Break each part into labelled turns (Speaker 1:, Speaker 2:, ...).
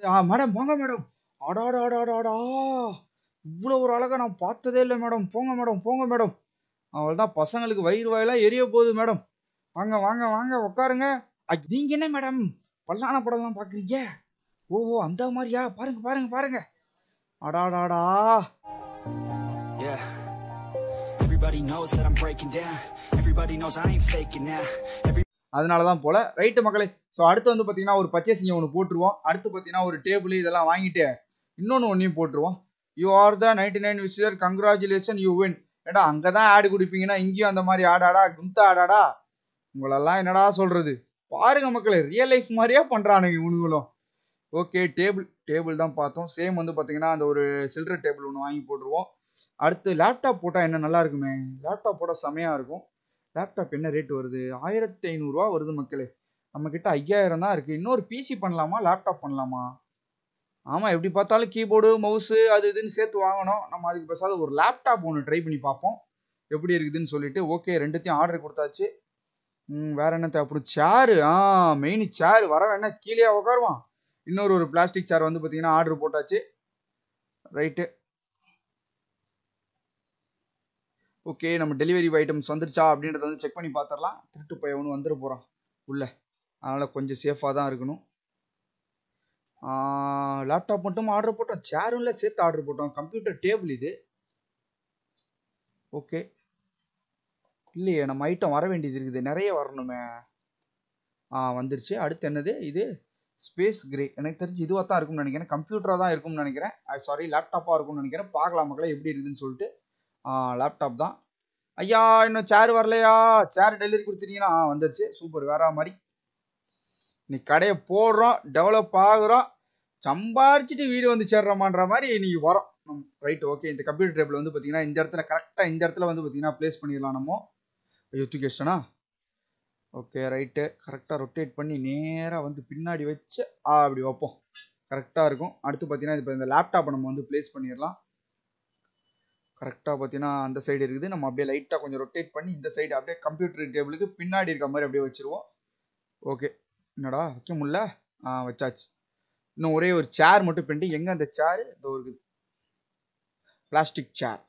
Speaker 1: ஆ madam வாங்க madam அடாடாடாடாடா இவ்வளோ ஒரு அழகா நான் பார்த்ததே இல்லை மேடம் போங்க மேடம் போங்க மேடம் அவள்தான் பசங்களுக்கு வயிறு வாயெல்லாம் எரிய போகுது மேடம் வாங்க வாங்க வாங்க உட்காருங்க ஐ, நீங்க என்ன மேடம் பல்லான படம்லாம் பார்க்குறீங்க ஓ ஓ அந்த மாதிரியா பாருங்க பாருங்க பாருங்க அடாடாடா
Speaker 2: Yeah. Everybody knows that I'm breaking down. Everybody knows I ain't faking now. Every
Speaker 1: அதனால தான் போல ரைட்டு மக்களே ஸோ அடுத்து வந்து பார்த்தீங்கன்னா ஒரு பர்ச்சேசிங் ஒன்று போட்டுருவோம் அடுத்து பார்த்தீங்கன்னா ஒரு டேபிள் இதெல்லாம் வாங்கிட்டு இன்னொன்று ஒன்றையும் போட்டுருவோம் you are the ninety nine visitor congratulation you win ஏடா அங்கே தான் ஆடு குடிப்பீங்கன்னா இங்கேயும் அந்த மாதிரி ஆடாடா கும்தா ஆடாடா உங்களெல்லாம் என்னடா சொல்றது பாருங்க மக்களே ரியல் லைஃப் மாதிரியே பண்ணுறானுங்க இவனுங்களும் ஓகே டேபிள் டேபிள் தான் பார்த்தோம் சேம் வந்து பார்த்தீங்கன்னா அந்த ஒரு சில்ட்ரன் டேபிள் ஒன்று வாங்கி போட்டுருவோம் அடுத்து லேப்டாப் போட்டால் என்ன நல்லா இருக்குமே லேப்டாப் போட்டால் செமையாக இருக்கும் லேப்டாப் என்ன ரேட் வருது ஆயிரத்தி ஐநூறுரூவா வருது மக்களே நம்ம கிட்ட ஐயாயிரம் தான் இருக்குது இன்னொரு பிசி பண்ணலாமா லேப்டாப் பண்ணலாமா ஆமாம் எப்படி பார்த்தாலும் கீபோர்டு மவுஸு அது இதுன்னு சேர்த்து வாங்கணும் நம்ம அதுக்கு பேசாத ஒரு லேப்டாப் ஒன்று ட்ரை பண்ணி பார்ப்போம் எப்படி இருக்குதுன்னு சொல்லிட்டு ஓகே ரெண்டுத்தையும் ஆர்டர் கொடுத்தாச்சு ம், வேற என்ன தேவைப்படும் சேரு ஆ மெயின் சேர் வர வேணா கீழே உட்காருவான் இன்னொரு ஒரு பிளாஸ்டிக் சேர் வந்து பார்த்தீங்கன்னா ஆர்டர் போட்டாச்சு ரைட்டு ஓகே நம்ம டெலிவரி ஐட்டம்ஸ் வந்துருச்சா அப்படின்றத வந்து செக் பண்ணி பார்த்துடலாம் திருட்டு பையவனு வந்துட போகிறான் உள்ள அதனால் கொஞ்சம் சேஃபாக தான் இருக்கணும் லேப்டாப் மட்டும் ஆர்டர் போட்டோம் சேரும் இல்லை சேர்த்து ஆர்டர் போட்டோம் கம்ப்யூட்டர் டேபிள் இது ஓகே இல்லையே நம்ம ஐட்டம் வர வேண்டியது இருக்குது நிறைய வரணுமே ஆ வந்துருச்சு அடுத்து என்னது இது ஸ்பேஸ் கிரே எனக்கு தெரிஞ்சு இதுவாக தான் இருக்கும்னு நினைக்கிறேன் கம்ப்யூட்டராக தான் இருக்கும்னு நினைக்கிறேன் சாரி லேப்டாப்பாக இருக்கும்னு நினைக்கிறேன் பார்க்கலாம் மக்களே எப்படி இருக்குதுன்னு சொல்லிட்டு லேப்டாப் தான் ஐயா இன்னும் சேர் வரலையா சேர் டெலிவரி கொடுத்துட்டீங்கன்னா ஆ வந்துருச்சு சூப்பர் வேற மாதிரி இன்னைக்கு கடையை போடுறோம் டெவலப் ஆகுறோம் சம்பாரிச்சிட்டு வீடு வந்து சேர்றோமான்ற மாதிரி இன்னைக்கு வரோம் ரைட் ஓகே இந்த கம்ப்யூட்டர் டேபிள் வந்து பார்த்தீங்கன்னா இந்த இடத்துல கரெக்டாக இந்த இடத்துல வந்து பார்த்தீங்கன்னா ப்ளேஸ் பண்ணிடலாம் நம்ம ஐயோ தூக்கி வச்சிட்டனா ஓகே ரைட்டு கரெக்டாக ரொட்டேட் பண்ணி நேராக வந்து பின்னாடி வச்சு ஆ அப்படி வைப்போம் கரெக்டாக இருக்கும் அடுத்து பார்த்தீங்கன்னா இப்போ இந்த லேப்டாப்பை நம்ம வந்து ப்ளேஸ் பண்ணிடலாம் கரெக்டாக பார்த்தீங்கன்னா அந்த சைடு இருக்குது நம்ம அப்படியே லைட்டாக கொஞ்சம் ரொட்டேட் பண்ணி இந்த சைடு அப்படியே கம்ப்யூட்டர் டேபிளுக்கு பின்னாடி இருக்க மாதிரி அப்படியே வச்சிருவோம் ஓகே என்னடா வைக்க முடியல ஆ வச்சாச்சு இன்னும் ஒரே ஒரு சேர் மட்டும் பெண்டிங் எங்கே அந்த சேர் இதோ இருக்குது பிளாஸ்டிக் சேர்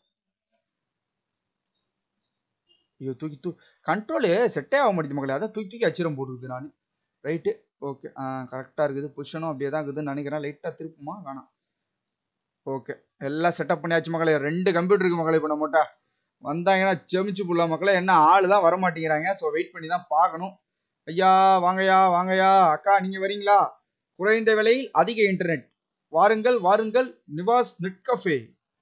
Speaker 1: ஐயோ தூக்கி தூ கண்ட்ரோலு செட்டே ஆக மாட்டேங்குது மக்களே அதான் தூக்கி தூக்கி அச்சிரம் போட்டுருக்குது நான் ரைட்டு ஓகே ஆ கரெக்டாக இருக்குது பொசிஷனும் அப்படியே தான் இருக்குதுன்னு நினைக்கிறேன் லைட்டாக திருப்புமா வேணாம் ஓகே எல்லாம் செட்டப் பண்ணியாச்சு மக்களே ரெண்டு கம்ப்யூட்டர் இருக்கு மக்களே இப்போ நம்மகிட்ட வந்தாங்கன்னா செமிச்சு புள்ள மக்களே என்ன ஆள் தான் வர மாட்டேங்கிறாங்க ஸோ வெயிட் பண்ணி தான் பார்க்கணும் ஐயா வாங்கய்யா வாங்கய்யா அக்கா நீங்க வரீங்களா குறைந்த விலையில் அதிக இன்டர்நெட் வாருங்கள் வாருங்கள் நிவாஸ் நெட் கஃபே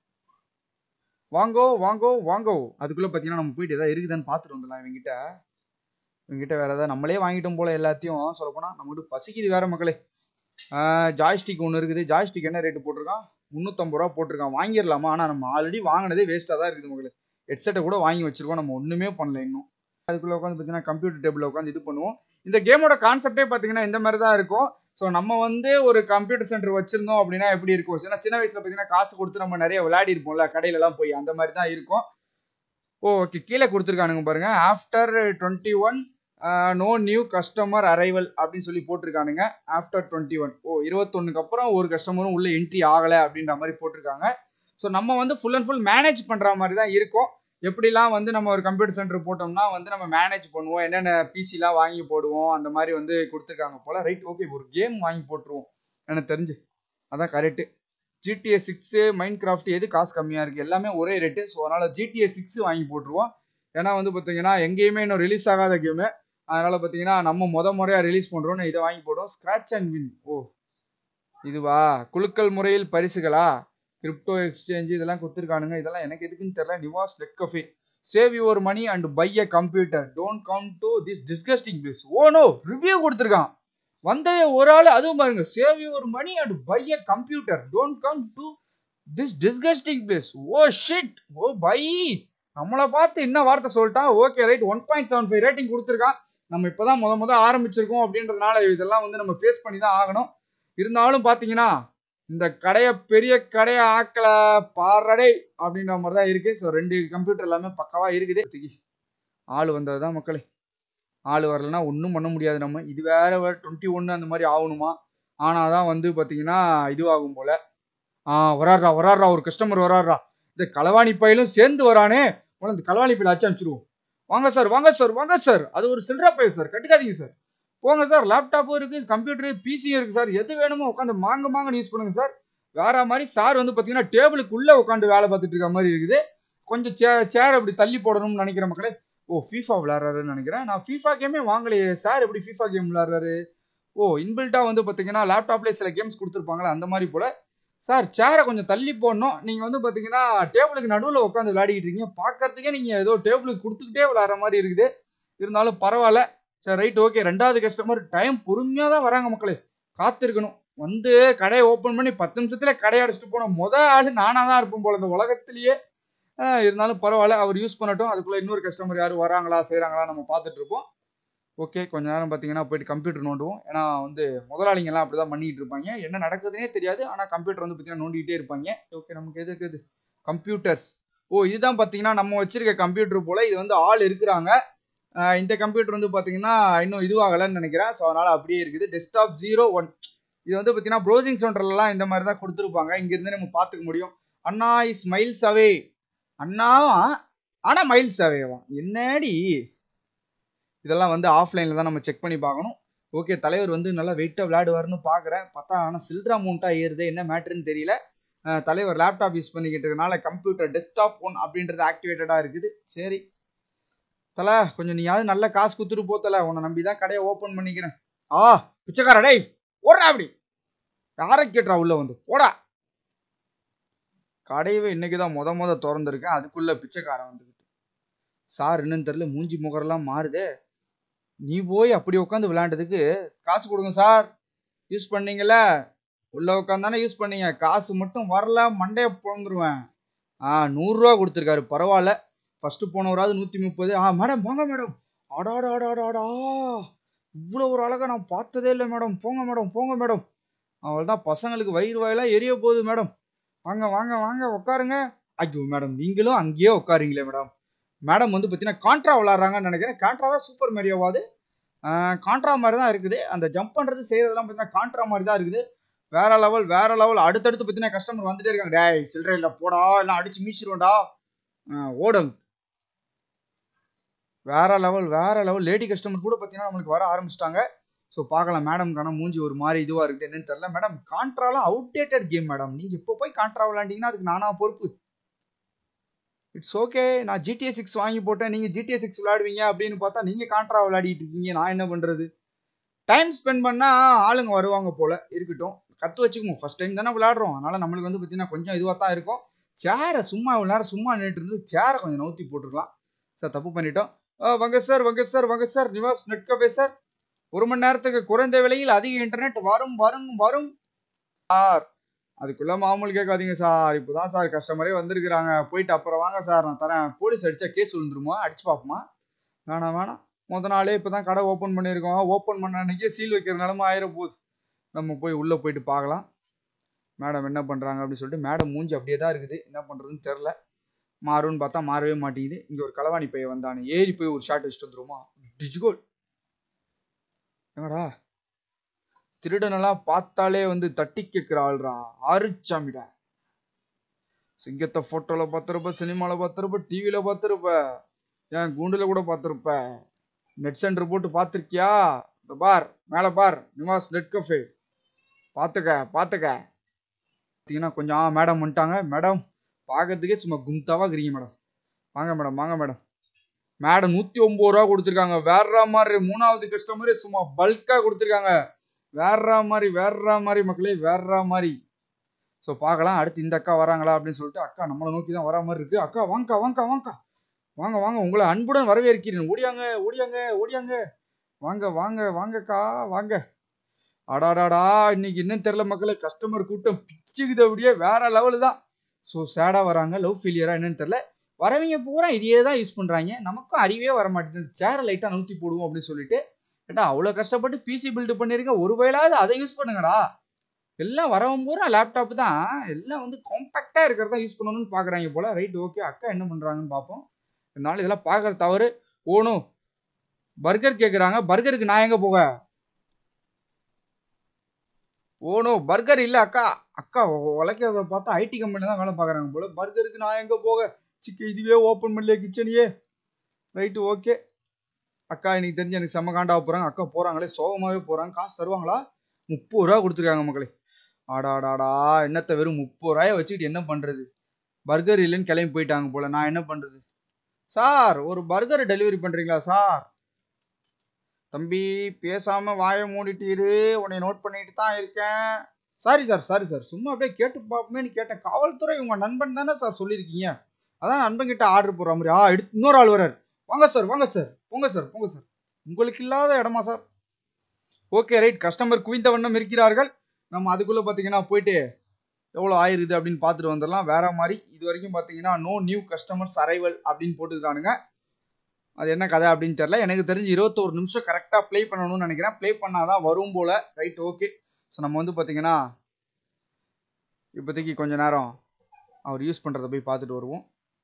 Speaker 1: வாங்கோ வாங்கோ வாங்கோ அதுக்குள்ள பார்த்தீங்கன்னா நம்ம போயிட்டு ஏதாவது இருக்குதான்னு பார்த்துட்டு வந்துடலாம் இவங்கிட்ட இவங்கிட்ட வேற ஏதாவது நம்மளே வாங்கிட்டோம் போல எல்லாத்தையும் சொல்லப்போனால் நம்மகிட்ட பசிக்குது வேற மக்களே ஜாய்ஸ்டிக் ஒன்று இருக்குது ஜாய்ஸ்டிக் என்ன ரேட்டு போட்டிருக்கான் முந்நூற்றம்பது ரூபா போட்டிருக்கான் வாங்கிடலாமா ஆனால் நம்ம ஆல்ரெடி வாங்கினதே வேஸ்ட்டாக தான் இருக்குது மக்களே ஹெட்செட்டை கூட வாங்கி வச்சிருக்கோம் நம்ம ஒன்றுமே பண்ணல இன்னும் அதுக்குள்ளே உட்காந்து பார்த்தீங்கன்னா கம்ப்யூட்டர் டேபிளில் உட்காந்து இது பண்ணுவோம் இந்த கேமோட கான்செப்டே பார்த்தீங்கன்னா இந்த மாதிரி தான் இருக்கும் ஸோ நம்ம வந்து ஒரு கம்ப்யூட்டர் சென்டர் வச்சிருந்தோம் அப்படின்னா எப்படி இருக்கும் ஏன்னா சின்ன வயசுல பார்த்தீங்கன்னா காசு கொடுத்து நம்ம நிறைய விளையாடி இருப்போம்ல கடையிலலாம் போய் அந்த மாதிரி தான் இருக்கும் ஓ ஓகே கீழே கொடுத்துருக்கானுங்க பாருங்க after twenty one no new customer arrival அப்படின்னு சொல்லி போட்டிருக்கானுங்க ஆஃப்டர் டுவெண்ட்டி ஒன் ஓ இருபத்தொன்னுக்கு அப்புறம் ஒரு கஸ்டமரும் உள்ள என்ட்ரி ஆகலை அப்படின்ற மாதிரி போட்டிருக்காங்க ஸோ நம்ம வந்து ஃபுல் அண்ட் ஃபுல் மேனேஜ் பண்ணுற மாதிரி தான் இருக்கும் எப்படிலாம் வந்து நம்ம ஒரு கம்ப்யூட்டர் சென்டர் போட்டோம்னா வந்து நம்ம மேனேஜ் பண்ணுவோம் என்னென்ன பிசிலாம் வாங்கி போடுவோம் அந்த மாதிரி வந்து கொடுத்துருக்காங்க போல ரைட் ஓகே ஒரு கேம் வாங்கி போட்டுருவோம் எனக்கு தெரிஞ்சு அதான் correct GTA six Minecraft எது காசு கம்மியாக இருக்குது எல்லாமே ஒரே ரேட்டு ஸோ அதனால் ஜிடிஏ சிக்ஸ் வாங்கி போட்டுருவோம் ஏன்னா வந்து பார்த்தீங்கன்னா எங்கேயுமே இன்னும் ரிலீஸ் ஆகாத கேமு அதனால் பார்த்தீங்கன்னா நம்ம முத முறையாக ரிலீஸ் பண்ணுறோன்னு இதை வாங்கி போடுவோம் ஸ்க்ராட்ச் அண்ட் வின் ஓ இதுவா குலுக்கல் முறையில் பரிசுகளா கிரிப்டோ எக்ஸ்சேஞ்சு இதெல்லாம் கொடுத்துருக்கானுங்க இதெல்லாம் எனக்கு எதுக்குன்னு தெரியல Nivas net cafe save your money and buy a computer don't come to this disgusting place oh no review கொடுத்துருக்கான் வந்ததே ஒரு ஆள் அதுவும் பாருங்க save your money and buy a computer don't come to this disgusting place oh shit oh bye நம்மளை பார்த்து என்ன வார்த்தை சொல்லிட்டான் okay right one point seven five rating கொடுத்துருக்கான் நம்ம இப்போதான் முத முத ஆரம்பிச்சிருக்கோம் அப்படின்றதுனால இதெல்லாம் வந்து நம்ம ஃபேஸ் பண்ணி தான் ஆகணும் இருந்தாலும் பார்த்தீங்கன்னா இந்த கடையை பெரிய கடையை ஆக்கல பாரடை அப்படின்ற மாதிரி தான் இருக்கு ஸோ ரெண்டு கம்ப்யூட்டர் எல்லாமே பக்காவா இருக்குது இப்போதைக்கு ஆள் வந்தது தான் மக்களே ஆள் வரலன்னா ஒன்றும் பண்ண முடியாது நம்ம இது வேற வேற டுவெண்ட்டி ஒன்று அந்த மாதிரி ஆகணுமா ஆனால் தான் வந்து பார்த்தீங்கன்னா இதுவாகும் போல ஆ வராடுறா வராடுறா ஒரு கஸ்டமர் வராடுறா இந்த களவாணி பையிலும் சேர்ந்து வரானே உடனே இந்த களவாணி பையில அச்சு அனுப்பிச்சிடுவோம் வாங்க சார் வாங்க சார் வாங்க சார் அது ஒரு சில்லற பை சார் கட்டுக்காதீங்க சார் போங்க சார் லேப்டாப்பும் இருக்கு கம்ப்யூட்டர் பிசியும் இருக்கு சார் எது வேணுமோ உட்காந்து மாங்க மாங்கன்னு யூஸ் பண்ணுங்க சார் வேற மாதிரி சார் வந்து பார்த்தீங்கன்னா டேபிளுக்குள்ள உட்காந்து வேலை பார்த்துட்டு இருக்க மாதிரி இருக்குது கொஞ்சம் சே சேர் அப்படி தள்ளி போடணும்னு நினைக்கிற மக்களே ஓ ஃபீஃபா விளாட்றாருன்னு நினைக்கிறேன் நான் ஃபீஃபா கேமே வாங்கலையே சார் எப்படி ஃபீஃபா கேம் விளாட்றாரு ஓ இன்பில்ட்டா வந்து பார்த்தீங்கன்னா லேப்டாப்லேயே சில கேம்ஸ் கொடுத்துருப்பாங்களே அந்த மாதிரி போல சார் சேரை கொஞ்சம் தள்ளி போடணும் நீங்கள் வந்து பார்த்தீங்கன்னா டேபிளுக்கு நடுவில் உட்காந்து விளையாடிட்டு இருக்கீங்க பார்க்கறதுக்கே நீங்கள் ஏதோ டேபிளுக்கு கொடுத்துக்கிட்டே விளாட்ற மாதிரி இருக்குது இருந்தாலும் பரவாயில்ல சரி ரைட் ஓகே ரெண்டாவது கஸ்டமர் டைம் பொறுமையாக தான் வராங்க மக்களே காத்திருக்கணும் வந்து கடையை ஓப்பன் பண்ணி பத்து நிமிஷத்துல கடையை அடைச்சிட்டு போன முத ஆள் நானாக தான் இருப்பேன் போல இந்த உலகத்திலேயே ஆஹ் இருந்தாலும் பரவாயில்ல அவர் யூஸ் பண்ணட்டும் அதுக்குள்ள இன்னொரு கஸ்டமர் யாரும் வராங்களா செய்கிறாங்களா நம்ம பார்த்துட்டு இருப்போம் ஓகே கொஞ்ச நேரம் பார்த்தீங்கன்னா போயிட்டு கம்ப்யூட்டர் நோண்டுவோம் ஏன்னா வந்து முதலாளிங்கெல்லாம் அப்படி தான் பண்ணிட்டு இருப்பாங்க என்ன நடக்குதுன்னே தெரியாது ஆனால் கம்ப்யூட்டர் வந்து பார்த்தீங்கன்னா நோண்டிகிட்டே இருப்பாங்க ஓகே நமக்கு எது இருக்குது கம்ப்யூட்டர்ஸ் ஓ இதுதான் பார்த்தீங்கன்னா நம்ம வச்சிருக்க கம்ப்யூட்டர் போல இது வந்து ஆள் இருக்கிறாங்க ஆஹ் இந்த கம்ப்யூட்டர் வந்து பார்த்தீங்கன்னா இன்னும் இதுவாகலைன்னு நினைக்கிறேன் ஸோ அதனால அப்படியே இருக்குது டெஸ்க்டாப் ஜீரோ ஒன் இது வந்து பார்த்தீங்கன்னா ப்ரௌசிங் சென்டர்லாம் இந்த மாதிரி தான் கொடுத்துருப்பாங்க இங்கேருந்து நம்ம பார்த்துக்க முடியும் அண்ணா இஸ் மைல்ஸ் அவே அண்ணாவா ஆனா மைல்ஸ் அவேவா என்னடி இதெல்லாம் வந்து ஆஃப்லைனில் தான் நம்ம செக் பண்ணி பார்க்கணும் ஓகே தலைவர் வந்து நல்லா வெயிட்டாக விளையாடுவார்னு பார்க்குறேன் பார்த்தா ஆனால் சில்ட்ரா அமௌண்ட்டாக ஏறுது என்ன மேட்ருன்னு தெரியல அஹ் தலைவர் லேப்டாப் யூஸ் பண்ணிக்கிட்டு இருக்கனால கம்ப்யூட்டர் டெஸ்க்டாப் ஒன் அப்படின்றது ஆக்டிவேட்டடாக இருக்குது சரி தலை கொஞ்சம் நீயாவது நல்ல காசு குத்துட்டு போ தலை உன்னை நம்பி தான் கடையை ஓப்பன் பண்ணிக்கிறேன் ஆ பிச்சைக்கார டேய் ஓடுறா அப்படி யாரை கேட்டுறா உள்ள வந்து போடா கடையவே இன்னைக்கு தான் முத முத திறந்துருக்கேன் அதுக்குள்ள பிச்சைக்காரன் வந்துக்கிட்டு சார் என்னன்னு தெரியல மூஞ்சி முகரெல்லாம் மாறுதே நீ போய் அப்படி உட்காந்து விளையாண்டதுக்கு காசு கொடுங்க சார் யூஸ் பண்ணீங்கல்ல உள்ள உட்காந்தானே யூஸ் பண்ணீங்க காசு மட்டும் வரல மண்டைய பிறந்துருவேன் ஆ நூறுரூவா கொடுத்துருக்காரு பரவாயில்ல ஃபர்ஸ்ட் போனவராது நூற்றி முப்பது ஆ மேடம் வாங்க மேடம் அடாடாடாடாடா இவ்வளோ ஒரு அழகா நான் பார்த்ததே இல்லை மேடம் போங்க மேடம் போங்க மேடம் அவள் தான் பசங்களுக்கு வயிறு வாயெல்லாம் எரிய போகுது மேடம் வாங்க வாங்க வாங்க உட்காருங்க ஐயோ மேடம் நீங்களும் அங்கேயே உட்காருங்களே மேடம் மேடம் வந்து பார்த்தீங்கன்னா கான்ட்ரா விளாட்றாங்கன்னு நினைக்கிறேன் கான்ட்ராவா சூப்பர் மேரியோவாது கான்ட்ரா மாதிரி தான் இருக்குது அந்த ஜம்ப் பண்ணுறது செய்யறதெல்லாம் பார்த்தீங்கன்னா கான்ட்ரா மாதிரி தான் இருக்குது வேற லெவல் வேற லெவல் அடுத்தடுத்து பார்த்தீங்கன்னா கஸ்டமர் வந்துட்டே இருக்காங்க டேய் சில்லறை இல்லை போடா எல்லாம் அடிச்சு மீச்சிருவோம்டா ஓடுங்க வேற லெவல் வேற லெவல் லேடி கஸ்டமர் கூட பார்த்தீங்கன்னா நம்மளுக்கு வர ஆரம்பிச்சிட்டாங்க ஸோ பார்க்கலாம் மேடம்க்கான மூஞ்சி ஒரு மாதிரி இதுவாக இருக்குது என்னன்னு தெரியல மேடம் கான்ட்ராலாம் அவுடேட்டட் கேம் மேடம் நீங்கள் இப்போ போய் கான்ட்ரா விளாண்டிங்கன்னா அதுக்கு நானா பொறுப்பு இட்ஸ் ஓகே நான் ஜிடிஏ சிக்ஸ் வாங்கி போட்டேன் நீங்கள் ஜிடிஏ சிக்ஸ் விளையாடுவீங்க அப்படின்னு பார்த்தா நீங்கள் கான்ட்ரா விளையாடிட்டு இருக்கீங்க நான் என்ன பண்ணுறது டைம் ஸ்பெண்ட் பண்ணால் ஆளுங்க வருவாங்க போல இருக்கட்டும் கற்று வச்சுக்குவோம் ஃபர்ஸ்ட் டைம் தானே விளையாடுறோம் அதனால நம்மளுக்கு வந்து பார்த்தீங்கன்னா கொஞ்சம் இதுவாக தான் இருக்கும் சேரை சும்மா இவ்வளோ நேரம் சும்மா நின்றுட்டு இருந்து சேரை கொஞ்சம் நவுத்தி போட்டுருக்கலாம் சார் தப்பு பண்ணிட்டோம் ஆ, வாங்க சார் வாங்க சார் வாங்க sir Nivas net cafe sir ஒரு மணி நேரத்துக்கு குறைந்த விலையில் அதிக இன்டர்நெட் வரும் வரும் வரும் சார் அதுக்குள்ள மாமூல் கேட்காதீங்க சார் இப்போதான் சார் கஸ்டமரே வந்திருக்கிறாங்க போயிட்டு அப்புறம் வாங்க சார் நான் தரேன் போலீஸ் அடிச்சா கேஸ் விழுந்துருமா அடிச்சு பார்ப்போமா வேணாம் வேணாம் முத நாளே இப்போ தான் கடை ஓப்பன் பண்ணியிருக்கோம் ஓப்பன் பண்ண அன்னைக்கே சீல் வைக்கிற நிலமை ஆயிர போகுது நம்ம போய் உள்ளே போயிட்டு பார்க்கலாம் மேடம் என்ன பண்ணுறாங்க அப்படின்னு சொல்லிட்டு மேடம் மூஞ்சி அப்படியே தான் இருக்குது என்ன பண்ணுறதுன்னு தெரில மாறும்னு பார்த்தா மாறவே மாட்டேங்குது இங்கே ஒரு களவாணி பைய வந்தானே ஏறி போய் ஒரு ஷாட் வச்சுட்டு வந்துருமா டிஜிகோல் என்னடா திருடனெல்லாம் பார்த்தாலே வந்து தட்டி கேட்கிற ஆள்ரா ஆறுச்சாமிடா சிங்கத்தை போட்டோல பார்த்துருப்ப சினிமால பார்த்துருப்ப டிவியில பார்த்துருப்ப ஏன் கூண்டுல கூட பார்த்துருப்ப நெட் சென்டர் போட்டு பார்த்துருக்கியா இந்த பார் மேல பார் நிவாஸ் நெட் கஃபே பார்த்துக்க பார்த்துக்க பார்த்தீங்கன்னா கொஞ்சம் ஆ மேடம் வந்துட்டாங்க மேடம் பார்க்கறதுக்கே சும்மா கும்தாவா இருக்கிறீங்க மேடம் வாங்க மேடம் வாங்க மேடம் மேடம் நூற்றி ஒம்பது ரூபா கொடுத்துருக்காங்க வேற மாதிரி மூணாவது கஸ்டமரே சும்மா பல்காக கொடுத்துருக்காங்க வேற மாதிரி வேற மாதிரி மக்களே வேற மாதிரி ஸோ பார்க்கலாம் அடுத்து இந்த அக்கா வராங்களா அப்படின்னு சொல்லிட்டு அக்கா நம்மளை நோக்கி தான் வரா மாதிரி இருக்கு அக்கா வாங்கக்கா வாங்கக்கா வாங்கக்கா வாங்க வாங்க உங்களை அன்புடன் வரவேற்கிறேன் ஓடியாங்க ஓடியாங்க ஓடியாங்க வாங்க வாங்க வாங்கக்கா வாங்க அடாடாடா இன்னைக்கு என்னன்னு தெரியல மக்களே கஸ்டமர் கூட்டம் பிச்சுக்குது அப்படியே வேற லெவலு தான் ஸோ சேடாக வராங்க லவ் ஃபெயிலியரா என்னன்னு தெரியல வரவங்க பூரா இதையே தான் யூஸ் பண்ணுறாங்க நமக்கும் அறிவே வர மாட்டேங்குது சேரை லைட்டாக நூற்றி போடுவோம் அப்படின்னு சொல்லிட்டு ஏட்டா அவ்வளோ கஷ்டப்பட்டு பிசி பில்டு பண்ணியிருக்கேன் ஒரு வேளாவது அதை யூஸ் பண்ணுங்கடா எல்லாம் வரவன் பூரா லேப்டாப் தான் எல்லாம் வந்து காம்பேக்டாக இருக்கிறதா யூஸ் பண்ணணும்னு பார்க்குறாங்க போல ரைட் ஓகே அக்கா என்ன பண்ணுறாங்கன்னு பார்ப்போம் இதனால இதெல்லாம் பார்க்குற தவறு ஓணும் பர்கர் கேட்குறாங்க பர்கருக்கு நான் எங்கே போக ஓனோ பர்கர் இல்ல அக்கா அக்கா உ- உழைக்கிறத பார்த்தா ஐடி கம்பெனி தான் வேலை பார்க்குறாங்க போல பர்கருக்கு நான் எங்க போக சிக்க இதுவே ஓப்பன் பண்ணலையே கிச்சனையே ரைட்டு ஓகே அக்கா எனக்கு தெரிஞ்சு எனக்கு செம்ம காண்டாக போறாங்க அக்கா போறாங்களே சோகமாவே போறாங்க காசு தருவாங்களா முப்பது ரூபா கொடுத்துருக்காங்க மக்களே ஆடாடாடா என்னத்த வெறும் முப்பது ரூபாய வச்சுக்கிட்டு என்ன பண்றது பர்கர் இல்லைன்னு கிளம்பி போயிட்டாங்க போல நான் என்ன பண்றது சார் ஒரு பர்கர் டெலிவரி பண்றீங்களா சார் தம்பி பேசாம வாயை மூடிட்டீரு உன்னை நோட் பண்ணிட்டு தான் இருக்கேன் சாரி சார் சாரி சார் சும்மா அப்படியே கேட்டு பார்ப்போமேன்னு கேட்டேன் காவல்துறை உங்க நண்பன் தானே சார் சொல்லியிருக்கீங்க அதான் நண்பன் கிட்ட ஆர்டர் போடுற மாதிரி ஆ எடுத்து இன்னொரு ஆள் வரார் வாங்க சார் வாங்க சார் போங்க சார் போங்க சார் உங்களுக்கு இல்லாத இடமா சார் ஓகே ரைட் கஸ்டமர் குவிந்த வண்ணம் இருக்கிறார்கள் நம்ம அதுக்குள்ள பாத்தீங்கன்னா போயிட்டு எவ்வளோ ஆயிருது அப்படின்னு பார்த்துட்டு வந்துடலாம் வேற மாதிரி இது வரைக்கும் பார்த்தீங்கன்னா நோ நியூ கஸ்டமர்ஸ் அரைவல் அப்படின்னு போட்டுக்கிறானுங்க அது என்ன கதை அப்படின்னு தெரியல எனக்கு தெரிஞ்சு இருபத்தோரு நிமிஷம் கரெக்டாக ப்ளே பண்ணணும்னு நினைக்கிறேன் ப்ளே பண்ணாதான் வரும் போல ரைட் ஓகே ஸோ நம்ம வந்து பார்த்தீங்கன்னா இப்போதைக்கு கொஞ்ச நேரம் அவர் யூஸ் பண்ணுறத போய் பார்த்துட்டு வருவோம்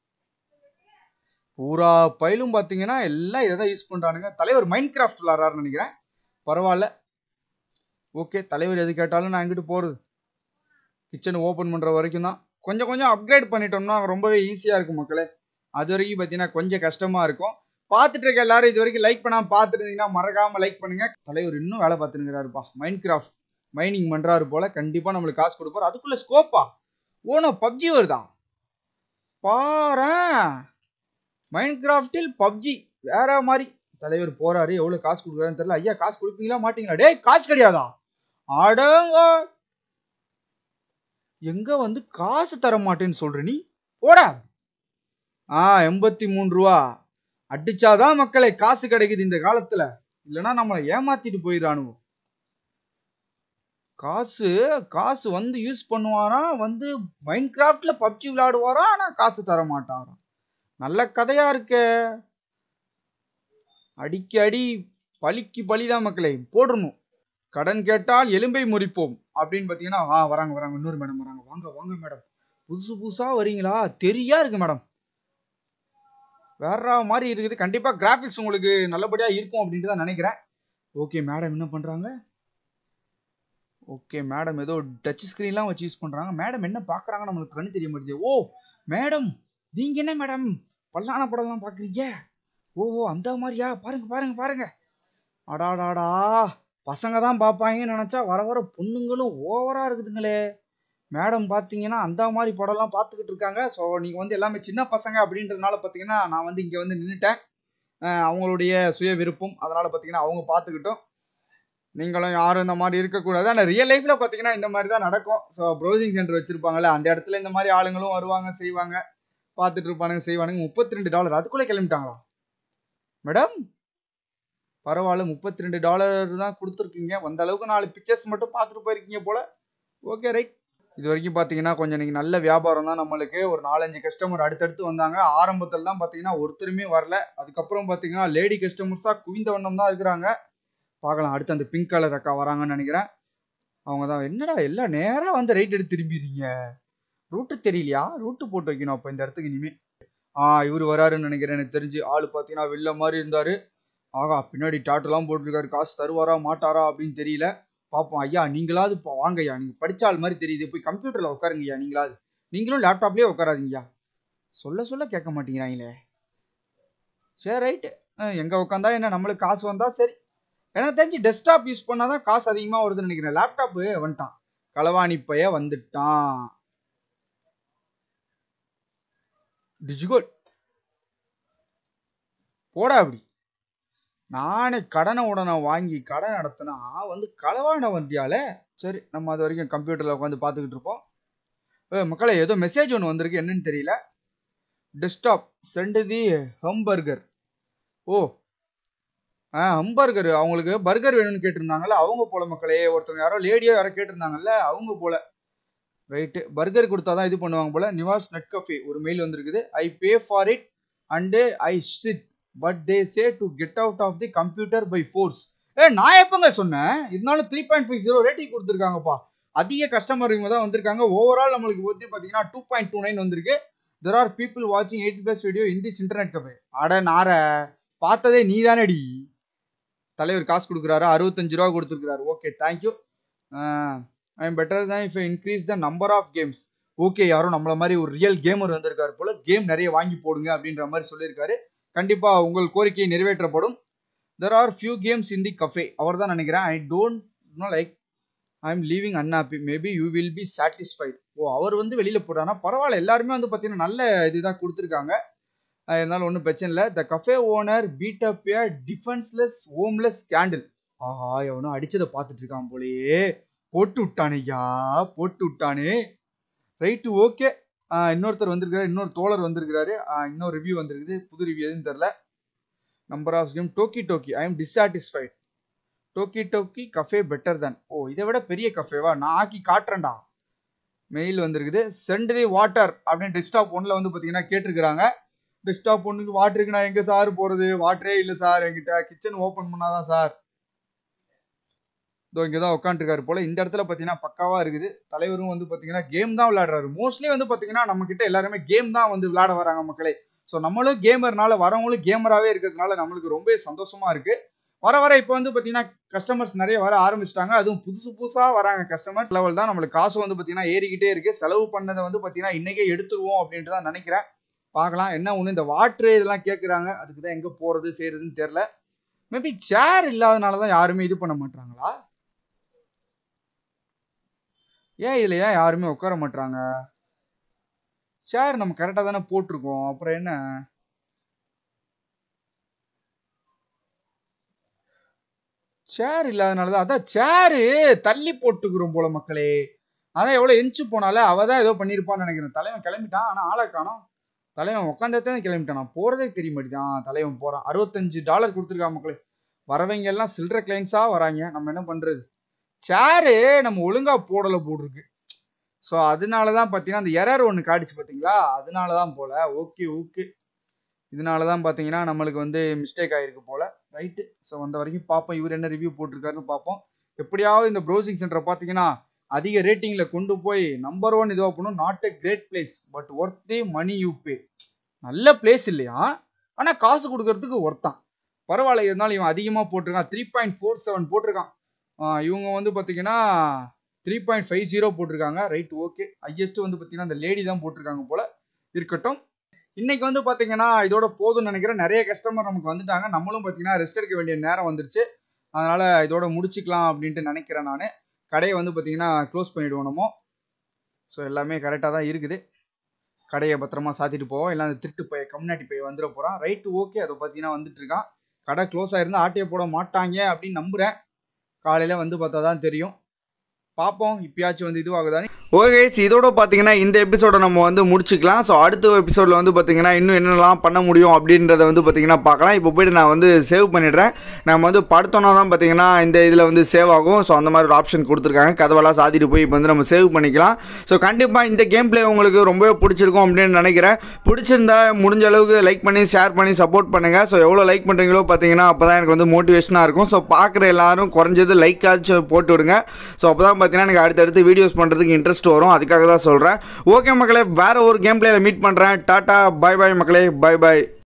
Speaker 1: பூரா பயிலும் பார்த்தீங்கன்னா எல்லாம் இதை தான் யூஸ் பண்ணுறானுங்க தலைவர் மைண்ட் கிராஃப்ட் விளாட்றாருன்னு நினைக்கிறேன் பரவாயில்ல ஓகே தலைவர் எது கேட்டாலும் நான் எங்கிட்டு போகிறது கிச்சன் ஓப்பன் பண்ணுற வரைக்கும் தான் கொஞ்சம் கொஞ்சம் அப்கிரேட் பண்ணிட்டோம்னா ரொம்பவே ஈஸியாக இருக்கும் மக்களே அது வரைக்கும் பார்த்தீங்கன்னா கொஞ்சம் கஷ்டமாக இருக்கும் பார்த்துட்டு இருக்க எல்லாரும் இது வரைக்கும் லைக் பண்ணாமல் பார்த்துட்டு இருந்தீங்கன்னா மறக்காமல் லைக் பண்ணுங்க தலைவர் இன்னும் வேலை பார்த்துருக்கிறாருப்பா மைண்ட் கிராஃப்ட் மைனிங் பண்ணுறாரு போல கண்டிப்பாக நம்மளுக்கு காசு கொடுப்பாரு அதுக்குள்ளே ஸ்கோப்பா ஓனோ பப்ஜி வருதா பாரேன் மைண்ட் கிராஃப்டில் பப்ஜி வேற மாதிரி தலைவர் போறாரு எவ்வளவு காசு கொடுக்குறாருன்னு தெரியல ஐயா காசு கொடுப்பீங்களா மாட்டீங்களா டேய் காசு கிடையாதா அடங்க எங்க வந்து காசு தர மாட்டேன்னு சொல்ற நீ போடா ஆ எண்பத்தி மூணு ரூபா அடிச்சாதான் மக்களை காசு கிடைக்குது இந்த காலத்துல இல்லைன்னா நம்மளை ஏமாத்திட்டு போயிடானுவோ காசு காசு வந்து யூஸ் பண்ணுவாராம் வந்து மைண்ட் கிராஃப்ட்ல பப்ஜி விளையாடுவாராம் ஆனா காசு தர மாட்டாராம் நல்ல கதையா இருக்கே அடிக்கடி பலிக்கு பலிதான் மக்களை போடணும் கடன் கேட்டால் எலும்பை முறிப்போம் அப்படின்னு பாத்தீங்கன்னா ஆ வராங்க வராங்க இன்னொரு மேடம் வராங்க வாங்க வாங்க மேடம் புதுசு புதுசா வரீங்களா தெரியா இருக்கு மேடம் வேற மாதிரி இருக்குது கண்டிப்பா கிராபிக்ஸ் உங்களுக்கு நல்லபடியா இருக்கும் அப்படின்ட்டு தான் நினைக்கிறேன் ஓகே மேடம் என்ன பண்றாங்க ஓகே மேடம் ஏதோ டச் ஸ்கிரீன்லாம் வச்சு யூஸ் பண்றாங்க மேடம் என்ன பாக்குறாங்க நம்மளுக்கு கண்ணு தெரிய மாட்டேங்குது ஓ மேடம் நீங்க என்ன மேடம் பல்லான படம்லாம் பாக்குறீங்க ஓ ஓ அந்த மாதிரியா பாருங்க பாருங்க பாருங்க அடாடாடா பசங்க தான் பார்ப்பாங்கன்னு நினைச்சா வர வர பொண்ணுங்களும் ஓவரா இருக்குதுங்களே மேடம் பார்த்தீங்கன்னா அந்த மாதிரி படம்லாம் பார்த்துக்கிட்டு இருக்காங்க ஸோ நீங்கள் வந்து எல்லாமே சின்ன பசங்க அப்படின்றதுனால பார்த்தீங்கன்னா நான் வந்து இங்கே வந்து நின்றுட்டேன் அவங்களுடைய சுய விருப்பம் அதனால பார்த்தீங்கன்னா அவங்க பார்த்துக்கிட்டோம் நீங்களும் யாரும் இந்த மாதிரி இருக்கக்கூடாது ஆனால் ரியல் லைஃப்பில் பார்த்தீங்கன்னா இந்த மாதிரி தான் நடக்கும் ஸோ ப்ரௌசிங் சென்டர் வச்சுருப்பாங்கல்ல அந்த இடத்துல இந்த மாதிரி ஆளுங்களும் வருவாங்க செய்வாங்க பார்த்துட்டு இருப்பானுங்க செய்வானுங்க முப்பத்தி ரெண்டு டாலர் அதுக்குள்ளே கிளம்பிட்டாங்களா மேடம் பரவாயில்ல முப்பத்தி ரெண்டு டாலர் தான் கொடுத்துருக்கீங்க வந்த அளவுக்கு நாலு பிக்சர்ஸ் மட்டும் பார்த்துட்டு போயிருக்கீங்க போல ஓகே ரைட் இது வரைக்கும் பார்த்தீங்கன்னா கொஞ்சம் இன்னைக்கு நல்ல வியாபாரம் தான் நம்மளுக்கு ஒரு நாலஞ்சு கஸ்டமர் அடுத்தடுத்து வந்தாங்க ஆரம்பத்தில் தான் பார்த்தீங்கன்னா ஒருத்தருமே வரல அதுக்கப்புறம் பார்த்தீங்கன்னா லேடி கஸ்டமர்ஸாக குவிந்த வண்ணம் தான் இருக்கிறாங்க பார்க்கலாம் அடுத்து அந்த பிங்க் கலர் அக்கா வராங்கன்னு நினைக்கிறேன் அவங்க தான் என்னடா எல்லாம் நேராக வந்து ரைட் எடுத்து திரும்பிடுறீங்க ரூட்டு தெரியலையா ரூட்டு போட்டு வைக்கணும் அப்போ இந்த இடத்துக்கு இனிமே ஆ இவர் வராருன்னு நினைக்கிறேன் எனக்கு தெரிஞ்சு ஆள் பார்த்தீங்கன்னா வெளில மாதிரி இருந்தாரு ஆகா பின்னாடி டாட்டெல்லாம் போட்டிருக்காரு காசு தருவாரா மாட்டாரா அப்படின்னு தெரியல பார்ப்போம் ஐயா நீங்களாவது இப்போ வாங்க ஐயா நீங்கள் படிச்ச ஆள் மாதிரி தெரியுது போய் கம்ப்யூட்டரில் உட்காருங்க ஐயா நீங்களாவது நீங்களும் லேப்டாப்லேயே உட்காராதீங்கய்யா சொல்ல சொல்ல கேட்க மாட்டேங்கிறாங்களே சரி ரைட்டு எங்கே உட்காந்தா என்ன நம்மளுக்கு காசு வந்தா சரி எனக்கு தெரிஞ்சு டெஸ்க்டாப் யூஸ் பண்ணாதான் காசு அதிகமாக வருதுன்னு நினைக்கிறேன் லேப்டாப்பு வந்துட்டான் களவாணி பைய வந்துட்டான் டிஜிகோல் போடா அப்படி நானே கடனை உடனே வாங்கி கடை நடத்தினா வந்து களவான வண்டியால சரி நம்ம அது வரைக்கும் கம்ப்யூட்டரில் உட்காந்து பார்த்துக்கிட்டு இருப்போம் ஏ மக்களே ஏதோ மெசேஜ் ஒன்று வந்திருக்கு என்னன்னு தெரியல டெஸ்க்டாப் சென்ட் தி ஹம்பர்கர் ஓ ஆ ஹம்பர்கர் அவங்களுக்கு பர்கர் வேணும்னு கேட்டிருந்தாங்கல்ல அவங்க போல மக்களே ஒருத்தவங்க யாரோ லேடியோ யாரோ கேட்டிருந்தாங்கல்ல அவங்க போல ரைட்டு பர்கர் கொடுத்தா தான் இது பண்ணுவாங்க போல நிவாஸ் நெட் கஃபே ஒரு மெயில் வந்திருக்குது I pay for it and I sit but they say to get out of the computer by force ஏ நான் எப்பங்க சொன்னேன் இருந்தாலும் three point five zero rating கொடுத்துருக்காங்கப்பா அதிக கஸ்டமர் இவங்க தான் வந்திருக்காங்க ஓவரால் நம்மளுக்கு வந்து பார்த்தீங்கன்னா டூ பாயிண்ட் டூ நைன் வந்திருக்கு தெர் ஆர் பீப்புள் வாட்சிங் eight plus video in this internet cafe அட நார பார்த்ததே நீ தானடி தலைவர் காசு கொடுக்குறாரு அறுபத்தஞ்சு ரூபா கொடுத்துருக்காரு okay thank you I am better தான் if increase the number of games okay யாரும் நம்மள மாதிரி ஒரு ரியல் கேமர் வந்திருக்காரு போல கேம் நிறைய வாங்கி போடுங்க அப்படின்ற மாதிரி சொல்லியிருக்காரு கண்டிப்பா உங்கள் கோரிக்கை நிறைவேற்றப்படும் there are few games in the cafe அவர் தான் நினைக்கிறேன் I don't know like I am leaving unhappy maybe you will be satisfied ஓ அவர் வந்து வெளியில போறாருனா பரவாயில்ல எல்லாருமே வந்து பார்த்தீங்கன்னா நல்ல இதுதான் கொடுத்துருக்காங்க அஹ் இருந்தாலும் ஒன்றும் பிரச்சனை இல்லை the cafe owner beat up a defenceless homeless candle ஆஹா எவனும் அடிச்சதை பார்த்துட்டு இருக்கான் போலயே போட்டு விட்டானையா போட்டு விட்டானே ரைட்டு ஓகே இன்னொருத்தர் வந்திருக்காரு இன்னொரு தோழர் வந்திருக்காரு ஆஹ் இன்னொரு ரிவ்யூ வந்திருக்குது புது ரிவ்யூ எதுவும் தெரில நம்பர் ஆஃப் கேம் டோக்கி டோக்கி ஐ எம் டிஸாட்டிஸ்ஃபைட் டோக்கி டோக்கி கஃபே பெட்டர் than ஓ இதை விட பெரிய கஃபேவா நான் ஆக்கி காட்டுறேன்டா மெயில் வந்திருக்குது சென்ட் தி வாட்டர் அப்படின்னு டெஸ்க்டாப் ஒன்ல வந்து பார்த்தீங்கன்னா கேட்டிருக்கிறாங்க டெஸ்க்டாப் ஒன்றுக்கு வாட்டருக்கு நான் எங்க சார் போறது வாட்டரே இல்லை சார் என்கிட்ட கிச்சன் ஓப்பன் பண்ணாதான் சார் இதோ இங்கே தான் உட்காந்துருக்காரு போல இந்த இடத்துல பார்த்தீங்கன்னா பக்காவா இருக்குது தலைவரும் வந்து பார்த்தீங்கன்னா கேம் தான் விளையாடுறாரு மோஸ்ட்லி வந்து பார்த்தீங்கன்னா நம்ம கிட்ட எல்லாருமே கேம் தான் வந்து விளையாட வராங்க மக்களே ஸோ நம்மளும் கேமர்னால வரவங்களும் கேமராகவே இருக்கிறதுனால நம்மளுக்கு ரொம்ப சந்தோஷமா இருக்கு வர வர இப்போ வந்து பார்த்தீங்கன்னா கஸ்டமர்ஸ் நிறைய வர ஆரம்பிச்சிட்டாங்க அதுவும் புதுசு புதுசாக வராங்க கஸ்டமர்ஸ் லெவல் தான் நம்மளுக்கு காசு வந்து பார்த்தீங்கன்னா ஏறிக்கிட்டே இருக்கு செலவு பண்ணதை வந்து பார்த்தீங்கன்னா இன்னைக்கே எடுத்துருவோம் அப்படின்ட்டு தான் நினைக்கிறேன் பார்க்கலாம் என்ன ஒன்று இந்த வாட்ரு இதெல்லாம் கேட்குறாங்க அதுக்கு தான் எங்கே போகிறது செய்யறதுன்னு தெரில மேபி சேர் இல்லாதனால தான் யாருமே இது பண்ண மாட்டாங்களா ஏன் இதில் ஏன் யாருமே உட்கார மாட்டாங்க சேர் நம்ம கரெக்டாக தானே போட்டிருக்கோம் அப்புறம் என்ன சேர் இல்லாதனால தான் அதான் சேரு தள்ளி போட்டுக்கிறோம் போல மக்களே அதான் எவ்வளோ எஞ்சி போனால அவ தான் ஏதோ பண்ணியிருப்பான்னு நினைக்கிறேன் தலைவன் கிளம்பிட்டான் ஆனால் ஆளை காணோம் தலைவன் உட்காந்தே கிளம்பிட்டான் நான் போகிறதே தெரிய மாட்டேதான் தலைவன் போகிறான் அறுபத்தஞ்சு டாலர் கொடுத்துருக்கான் மக்களே வரவங்க எல்லாம் சில்லற கிளைண்ட்ஸாக வராங்க நம்ம என்ன பண்ணுறது சேரு நம்ம ஒழுங்காக போடலை போட்டிருக்கு ஸோ அதனால தான் பார்த்தீங்கன்னா அந்த எரர் ஒன்று காடிச்சு பார்த்தீங்களா அதனால தான் போல ஓகே ஓகே இதனால தான் பார்த்தீங்கன்னா நம்மளுக்கு வந்து மிஸ்டேக் ஆகிருக்கு போல ரைட்டு ஸோ வந்த வரைக்கும் பார்ப்போம் இவர் என்ன ரிவ்யூ போட்டிருக்காருன்னு பார்ப்போம் எப்படியாவது இந்த ப்ரௌசிங் சென்டரை பார்த்தீங்கன்னா அதிக ரேட்டிங்கில் கொண்டு போய் நம்பர் ஒன் இதுவாக பண்ணணும் not a great place but worth the money you pay நல்ல பிளேஸ் இல்லையா ஆனால் காசு கொடுக்கறதுக்கு ஒர்த்தான் பரவாயில்ல இருந்தாலும் இவன் அதிகமாக போட்டிருக்கான் த்ரீ பாயிண்ட் ஃபோர் செவன் போட்டிருக்கான் ஆஹ் இவங்க வந்து பார்த்தீங்கன்னா த்ரீ பாயிண்ட் ஃபைவ் ஜீரோ போட்டிருக்காங்க ரைட் ஓகே ஹையஸ்ட் வந்து பார்த்தீங்கன்னா அந்த லேடி தான் போட்டிருக்காங்க போல இருக்கட்டும் இன்னைக்கு வந்து பார்த்தீங்கன்னா இதோட போதும்னு நினைக்கிறேன் நிறைய கஸ்டமர் நமக்கு வந்துட்டாங்க நம்மளும் பார்த்தீங்கன்னா ரெஸ்ட் எடுக்க வேண்டிய நேரம் வந்துருச்சு அதனால இதோட முடிச்சுக்கலாம் அப்படின்ட்டு நினைக்கிறேன் நான் கடையை வந்து பார்த்தீங்கன்னா க்ளோஸ் பண்ணிடுவோம் நம்ம ஸோ எல்லாமே கரெக்டாக தான் இருக்குது கடையை பத்திரமா சாத்திட்டு போவோம் இல்லை அந்த திருட்டு பைய கம்யூனிட்டி பைய வந்துட போகிறான் ரைட்டு ஓகே அதை பார்த்தீங்கன்னா வந்துட்டு இருக்கான் கடை க்ளோஸ் ஆயிருந்தா ஆட்டையை போட மாட்டாங்க அப்படின்னு நம்புகிறேன் காலையில் வந்து பார்த்தா தான் தெரியும் பார்ப்போம் இப்பயாச்சும் வந்து இதுவாகுதானே
Speaker 3: ஓகே இதோட பார்த்தீங்கன்னா இந்த எபிசோட நம்ம வந்து முடிச்சுக்கலாம் ஸோ அடுத்த எபிசோடில் வந்து பார்த்தீங்கன்னா இன்னும் என்னெல்லாம் பண்ண முடியும் அப்படின்றத வந்து பார்த்தீங்கன்னா பார்க்கலாம் இப்போ போயிட்டு நான் வந்து சேவ் பண்ணிடுறேன் நம்ம வந்து படுத்தோன்னா தான் பார்த்தீங்கன்னா இந்த இதில் வந்து சேவ் ஆகும் ஸோ அந்த மாதிரி ஒரு ஆப்ஷன் கொடுத்துருக்காங்க கதவெல்லாம் சாத்திட்டு போய் இப்போ வந்து நம்ம சேவ் பண்ணிக்கலாம் ஸோ கண்டிப்பாக இந்த கேம் பிளே உங்களுக்கு ரொம்பவே பிடிச்சிருக்கும் அப்படின்னு நினைக்கிறேன் பிடிச்சிருந்தா முடிஞ்ச அளவுக்கு லைக் பண்ணி ஷேர் பண்ணி சப்போர்ட் பண்ணுங்கள் ஸோ எவ்வளோ லைக் பண்ணுறீங்களோ பார்த்தீங்கன்னா அப்போ தான் எனக்கு வந்து மோட்டிவேஷனாக இருக்கும் ஸோ பார்க்குற எல்லாரும் குறைஞ்சது லைக் ஆச்சும் போட்டு விடுங்க ஸோ அப்போ தான் பார்த்தீங்கன்னா எனக்கு அடுத்தடுத்து வீடியோஸ் பண்ணுறதுக்கு இன்ட்ரெஸ்ட் வரும் அதுக்காக தான் சொல்கிறேன் ஓகே மக்களே வேறு ஒரு கேம் பிளேயில் மீட் பண்ணுறேன் டாட்டா பை பாய் மக்களே பை பாய்